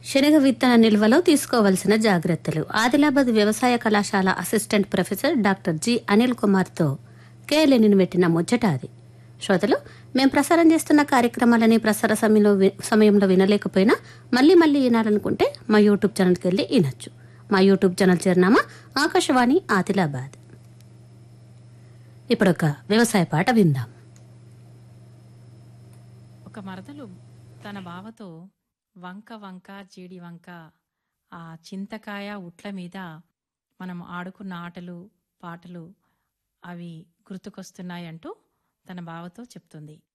శనగ విత్తన నిల్వలో తీసుకోవలసిన జాగ్రత్తలు ఆదిలాబాద్ వ్యవసాయ కళాశాల assistant professor doctor G Anil కుమార్తో కేఎల్ఎన్ పెట్టిన ముచ్చట అది శ్రోతలు మేం ప్రసారం చేస్తున్న కార్యక్రమాలని ప్రసార సమయంలో వి- సమయంలో వినలేకపోయినా మళ్ళీ మళ్ళీ వినాలనుకుంటే మా యూట్యూబ్ ఛానల్కి వెళ్ళి వినొచ్చు మా యూట్యూబ్ ఛానల్ చిరునామా ఆకాశవాణి ఆదిలాబాద్ ఇప్పుడు ఒక వ్యవసాయ పాట విందాం ఒక మరదలు తన బావతో వంక వంక జీడి వంక ఆ చింతకాయ ఉట్ల మీద మనం ఆడుకున్న ఆటలు పాటలు అవి గుర్తుకొస్తున్నాయంటూ తన బావతో చెప్తుంది